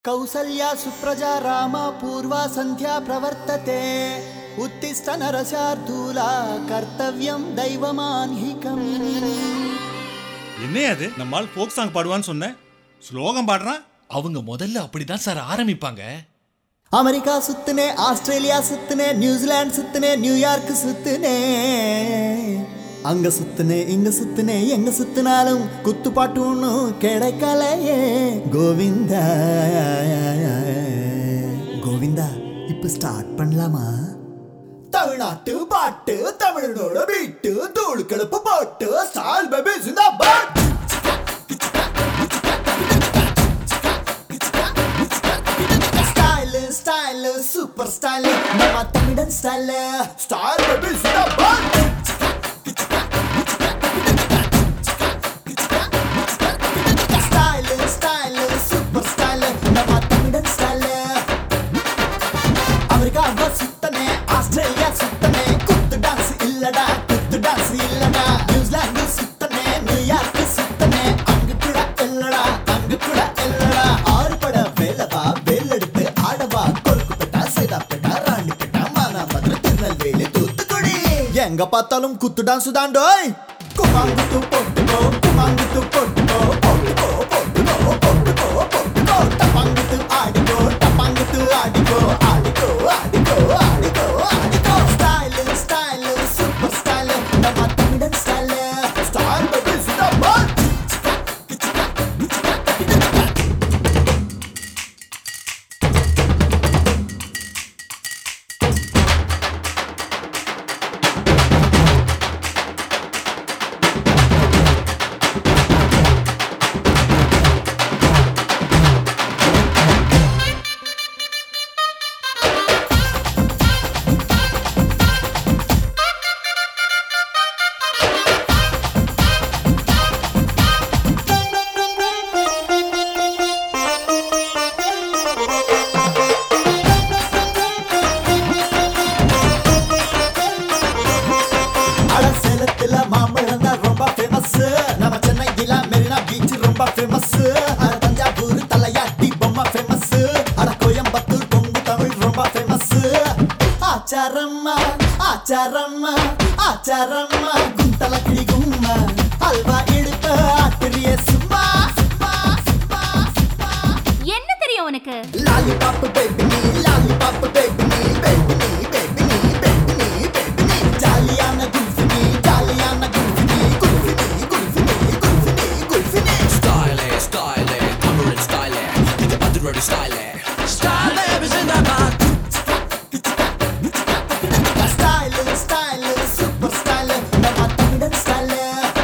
కౌసల్యా సుప్రజా రామ పూర్వా సంధ్యా ప్రవర్తతే ఉత్తిష్ట నరశార్దూలా கர்த்தவியம் தெய்வமான்ஹிகம் என்னையா அது நம்மால் ஃபோக் சாங் பாடுவான்னு சொன்னேன் ஸ்லோகம் பாடுறான் அவங்க முதல்ல அப்படிதான் சார் ஆரம்பிப்பாங்க அமெரிக்கா சுத்துனே ஆஸ்திரேலியா சுத்துனே நியூசிலாந்து சுத்துனே நியூயார்க் சுத்துனே அங்க சுத்துனே இங்க சுத்துனே எங்க சுத்தினாலும் குத்துப்பாட்டு ஒன்றும் கிடைக்கலையே கோவிந்தா கோவிந்தா இப்ப ஸ்டார்ட் பண்ணலாமா தமிழ்நாட்டு பாட்டு தமிழனோட பீட்டு தூள் கிளப்பு பாட்டு ஸ்டால் பேபி சிந்தாபாத் ஸ்டைல் ஸ்டைல் சூப்பர் ஸ்டைல் நம்ம தமிழன் ஸ்டைல் ஸ்டைல் பேபி சிந்தாபாத் ஸ்டைல் ஸ்டைல் சூப்பர் ஸ்டைல் நம்ம தமிழன் ஸ்டைல் அமெரிக்காவை சுத்தனே ஆஸ்திரேலியா சுத்தனே குத்து டான்ஸ் இல்லடா குத்து டான்ஸ் இல்லடா நியூசிலாந்து சுத்தனே நியூயார்க் சுத்தனே அங்கு கூட இல்லடா அங்கு கூட இல்லடா ஆறு பட வேலவா வேலெடுத்து ஆடவா கொருக்கு பெட்டா சைதா பெட்டா ராணி பெட்டா மானா மதுரை திருநெல்வேலி தூத்துக்குடி எங்க பார்த்தாலும் குத்து டான்ஸ் தாண்டோய் குமாங்குத்து போட்டுக்கோ குமாங்குத்து போட்டுக்கோ போட்டுக்கோ போட்டுக்கோ போட்டுக்கோ போட்டுக்கோ டப்பாங்குத்து ஆடிக்கோ டப்பாங்குத்து ஆடிக்கோ ஆடிக்கோ ஆடிக்கோ ஆடிக்கோ ஆடிக்கோ ஸ்டைல் ஸ்டைல் சூப்பர் ஸ்டைல் நம்ம தமிழன் ஸ்டைல் ஸ்டைல் பேபி சிந்தாபாத் அட சேலத்துல மாம்பழம் தான் ரொம்ப ஃபேமஸ் நம்ம சென்னையில மெரினா பீச் ரொம்ப ஃபேமஸ் அட தஞ்சாவூர் தலையாட்டி பொம்மை ஃபேமஸ் அட கோயம்புத்தூர் கொங்கு தமிழ் ரொம்ப ஃபேமஸ் ஆச்சாரம்மா ஆச்சாரம்மா ஆச்சாரம்மா குந்தல கிளி கும்மா அல்வா இடுப்பு ஆத்திரிய சும்மா சும்மா சும்மா சும்மா என்ன தெரியும் உனக்கு லாலிபாப் பேபி நீ லாலிபாப் பேபி நீ பேபி நீ பேபி நீ பேபி நீ பேபி நீ ஜாலியான குல்ஃபி நீ ஜாலியான குல்ஃபி நீ குல்ஃபி நீ குல்ஃபி நீ குல்ஃபி நீ குல்ஃபி நீ Style, style, Cameron style, இந்த மதுரோட style. Style is in the back. Style style super style நம்ம தமிழன் ஸ்டைல்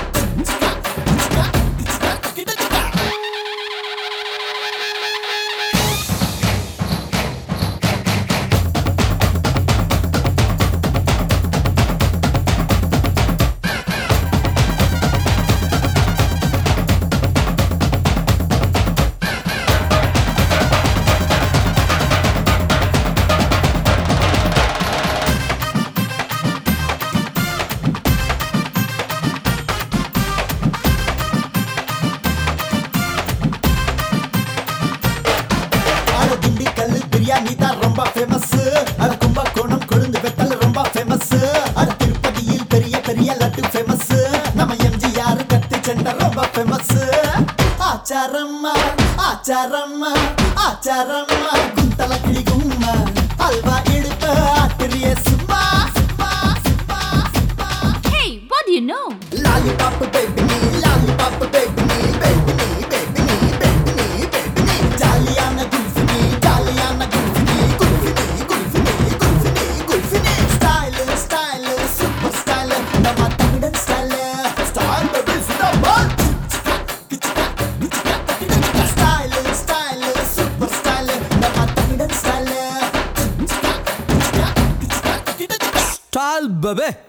அட திண்டுக்கல் பிரியாணி தான் ரொம்ப ஃபேமஸ் அட கும்பகோணம் கொழுந்து வெத்தல் ரொம்ப ஃபேமஸ் அட திருப்பதியில் பெரிய பெரிய லட்டு ஃபேமஸ் நம்ம எம்ஜிஆர் கட்டு செண்ட ரொம்ப ஃபேமஸ் ஆச்சாரம்மா ஆச்சாரம்மா ஆச்சாரம்மா குந்தல கிளி கும்மா அல்வா இடுப்பு ஆத்திரிய சும்மா சும்மா சும்மா சும்மா Hey, what do you know? Lollipop baby நீ லாலிபாப் பேபி நீ பேபி நீ பேபி நீ பேபி நீ பேபி நீ ஜாலியான குல்ஃபி நீ ஜாலியான குல்ஃபி நீ குல்ஃபி நீ குல்ஃபி நீ குல்ஃபி நீ குல்ஃபி நீ ஸ்டைல் ஸ்டைல் சூப்பர் ஸ்டைல் நம்ம தமிழன் ஸ்டைல் ஸ்டைல் பேபி சிந்தாபாத் ஸ்டைல் ஸ்டைல் சூப்பர் ஸ்டைல் நம்ம தமிழன் ஸ்டைல் Style, baby.